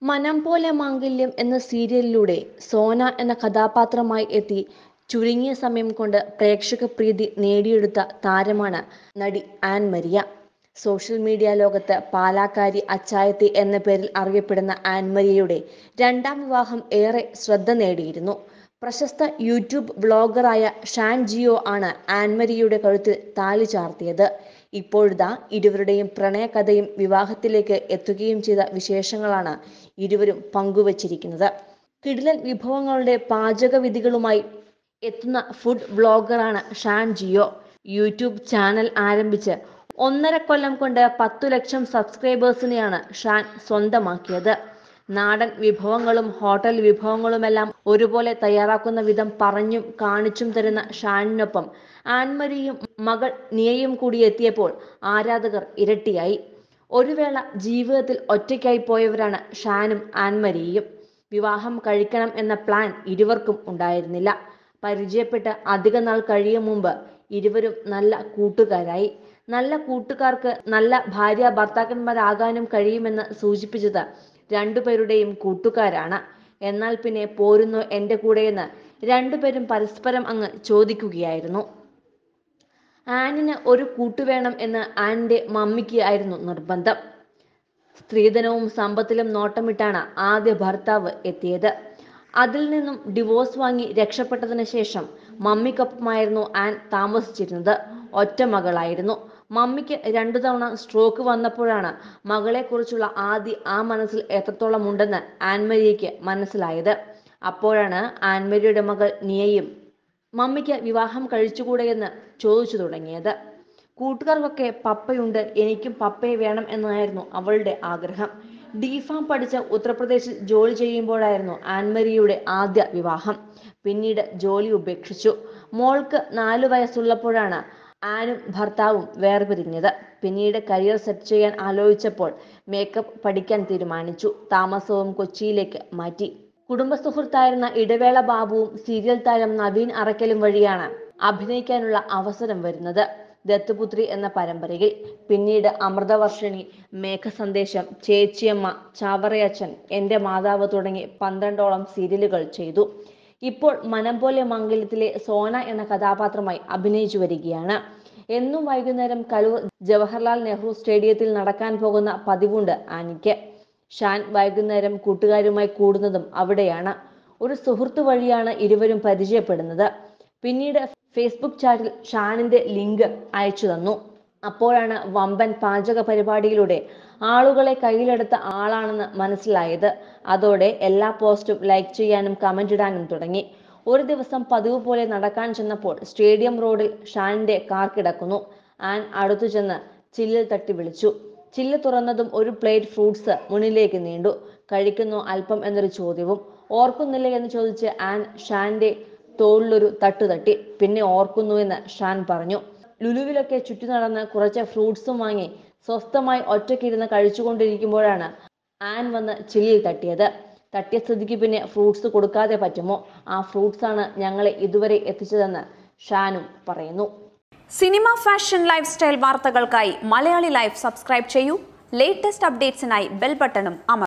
മനം പോലെ മാംഗല്യം എന്ന സീരിയലിലൂടെ സോന എന്ന കഥാപാത്രമായി എത്തി ചുരുങ്ങിയ സമയം കൊണ്ട് പ്രേക്ഷക പ്രീതി നേടിയെടുത്ത താരമാണ് നടി ആൻ മരിയ സോഷ്യൽ മീഡിയ ലോകത്ത് പാലാക്കാരി അച്ചായത്തി എന്ന പേരിൽ അറിയപ്പെടുന്ന ആൻ മരിയയുടെ രണ്ടാം വിവാഹം ഏറെ ശ്രദ്ധ നേടിയിരുന്നു പ്രശസ്ത യൂട്യൂബ് വ്ളോഗറായ ഷാൻ ജിയോ ആണ് ആൻമരിയുടെ കഴുത്തിൽ താലി ചാർത്തിയത് ഇപ്പോഴിതാ ഇരുവരുടെയും പ്രണയകഥയും വിവാഹത്തിലേക്ക് എത്തുകയും ചെയ്ത വിശേഷങ്ങളാണ് ഇരുവരും പങ്കുവച്ചിരിക്കുന്നത് കിടിലൻ വിഭവങ്ങളുടെ പാചകവിധികളുമായി എത്തുന്ന ഫുഡ് വ്ളോഗറാണ് ഷാൻ ജിയോ യൂട്യൂബ് ചാനൽ ആരംഭിച്ച് ഒന്നര കൊല്ലം കൊണ്ട് പത്തു ലക്ഷം സബ്സ്ക്രൈബേഴ്സിനെയാണ് ഷാൻ സ്വന്തമാക്കിയത് നാടൻ വിഭവങ്ങളും ഹോട്ടൽ വിഭവങ്ങളുമെല്ലാം ഒരുപോലെ തയ്യാറാക്കുന്ന വിധം പറഞ്ഞും കാണിച്ചും തരുന്ന ഷാനിനൊപ്പം ആൻമരിയും മകൾ നിയയും കൂടി എത്തിയപ്പോൾ ആരാധകർ ഇരട്ടിയായി ഒരു വേള ജീവിതത്തിൽ ഒറ്റയ്ക്കായി പോയവരാണ് ഷാനും ആൻമരിയും വിവാഹം കഴിക്കണം എന്ന പ്ലാൻ ഇരുവർക്കും ഉണ്ടായിരുന്നില്ല പരിചയപ്പെട്ട് അധിക നാൾ കഴിയും മുമ്പ് ഇരുവരും നല്ല കൂട്ടുകാരായി നല്ല കൂട്ടുകാർക്ക് നല്ല ഭാര്യ ഭർത്താക്കന്മാരാകാനും കഴിയുമെന്ന് സൂചിപ്പിച്ചത് രണ്ടുപേരുടെയും കൂട്ടുകാരാണ് എന്നാൽ പിന്നെ പോരുന്നു എൻ്റെ കൂടെയെന്ന് രണ്ടുപേരും പരസ്പരം അങ്ങ് ചോദിക്കുകയായിരുന്നു ആനിന് ഒരു കൂട്ടുവേണം എന്ന് ആനിന്റെ മമ്മിക്ക് ആയിരുന്നു നിർബന്ധം സ്ത്രീധനവും സമ്പത്തിലും നോട്ടമിട്ടാണ് ആദ്യ ഭർത്താവ് എത്തിയത് അതിൽ നിന്നും ഡിവോഴ്സ് വാങ്ങി രക്ഷപ്പെട്ടതിന് ശേഷം മമ്മിക്കൊപ്പമായിരുന്നു ആൻ താമസിച്ചിരുന്നത് ഒറ്റ മകളായിരുന്നു മമ്മിക്ക് രണ്ടു തവണ സ്ട്രോക്ക് വന്നപ്പോഴാണ് മകളെക്കുറിച്ചുള്ള ആദ്യ ആ മനസ്സിൽ എത്രത്തോളം ഉണ്ടെന്ന് ആൻമരിയയ്ക്ക് മനസ്സിലായത് അപ്പോഴാണ് ആൻമരിയുടെ മകൾ നിയയും മമ്മിക്ക് വിവാഹം കഴിച്ചുകൂടെയെന്ന് ചോദിച്ചു തുടങ്ങിയത് കൂട്ടുകാർക്കൊക്കെ പപ്പയുണ്ട് എനിക്കും പപ്പയെ വേണം എന്നായിരുന്നു അവളുടെ ആഗ്രഹം ഡിഫാം പഠിച്ച ഉത്തർപ്രദേശിൽ ജോലി ചെയ്യുമ്പോഴായിരുന്നു ആൻമരിയുടെ ആദ്യ വിവാഹം പിന്നീട് ജോലി ഉപേക്ഷിച്ചു മോൾക്ക് നാലു വയസ്സുള്ളപ്പോഴാണ് ആനും ഭർത്താവും വേർപിരിഞ്ഞത് പിന്നീട് കരിയർ സെറ്റ് ചെയ്യാൻ ആലോചിച്ചപ്പോൾ മേക്കപ്പ് പഠിക്കാൻ തീരുമാനിച്ചു താമസവും കൊച്ചിയിലേക്ക് മാറ്റി കുടുംബ സുഹൃത്തായിരുന്ന ഇടവേള ബാബുവും സീരിയൽ താരം നവീൻ അറക്കലും വഴിയാണ് അഭിനയിക്കാനുള്ള അവസരം വരുന്നത് ദത്തുപുത്രി എന്ന പരമ്പരയിൽ പിന്നീട് അമൃതവർഷിണി മേഘസന്ദേശം ചേച്ചിയമ്മ ചാവറയച്ചൻ എൻ്റെ മാതാവ് തുടങ്ങി പന്ത്രണ്ടോളം സീരിയലുകൾ ചെയ്തു ഇപ്പോൾ മനം പോലെ മംഗല്യത്തിലെ സോന എന്ന കഥാപാത്രമായി അഭിനയിച്ചു വരികയാണ് എന്നും വൈകുന്നേരം കലൂർ ജവഹർലാൽ നെഹ്റു സ്റ്റേഡിയത്തിൽ നടക്കാൻ പോകുന്ന പതിവുണ്ട് ആനിക്ക് ഷാൻ വൈകുന്നേരം കൂട്ടുകാരുമായി കൂടുന്നതും അവിടെയാണ് ഒരു സുഹൃത്ത് വഴിയാണ് ഇരുവരും പരിചയപ്പെടുന്നത് പിന്നീട് ഫേസ്ബുക്ക് ചാറ്റിൽ ഷാനിന്റെ ലിങ്ക് അയച്ചു തന്നു അപ്പോഴാണ് വമ്പൻ പാചക പരിപാടിയിലൂടെ ആളുകളെ കയ്യിലെടുത്ത ആളാണെന്ന് മനസ്സിലായത് അതോടെ എല്ലാ പോസ്റ്റും ലൈക്ക് ചെയ്യാനും കമന്റ് ഇടാനും തുടങ്ങി ഒരു ദിവസം പതിവ് പോലെ നടക്കാൻ ചെന്നപ്പോൾ സ്റ്റേഡിയം റോഡിൽ ഷാനിന്റെ കാർ കിടക്കുന്നു ആൻ അടുത്തു ചെന്ന് ചില്ലിൽ തട്ടി വിളിച്ചു ചില്ല് തുറന്നതും ഒരു പ്ലേറ്റ് ഫ്രൂട്ട്സ് മുന്നിലേക്ക് നീണ്ടു കഴിക്കുന്നു അല്പം എന്നൊരു ചോദ്യവും ഓർക്കുന്നില്ല എന്ന് ചോദിച്ച് ആൻ ഷാന്റെ തോളിലൊരു തട്ടു തട്ടി പിന്നെ ഓർക്കുന്നുവെന്ന് ഷാൻ പറഞ്ഞു ലുലുവിലൊക്കെ ചുറ്റി നടന്ന് കുറച്ച് ഫ്രൂട്ട്സും വാങ്ങി സ്വസ്ഥമായി ഒറ്റയ്ക്കിരുന്ന് കഴിച്ചുകൊണ്ടിരിക്കുമ്പോഴാണ് ആൻ വന്ന് ചില്ലിൽ തട്ടിയത് തട്ടിയ സ്ഥിതിക്ക് പിന്നെ ഫ്രൂട്ട്സ് കൊടുക്കാതെ പറ്റുമോ ആ ഫ്രൂട്ട്സ് ആണ് ഞങ്ങളെ ഇതുവരെ എത്തിച്ചതെന്ന് ഷാനും പറയുന്നു സിനിമ ഫാഷൻ ലൈഫ് സ്റ്റൈൽ വാർത്തകൾക്കായി മലയാളി ലൈഫ് സബ്സ്ക്രൈബ് ചെയ്യൂ ലേറ്റസ്റ്റ് അപ്ഡേറ്റ്സിനായി ബെൽ ബട്ടണും അമർ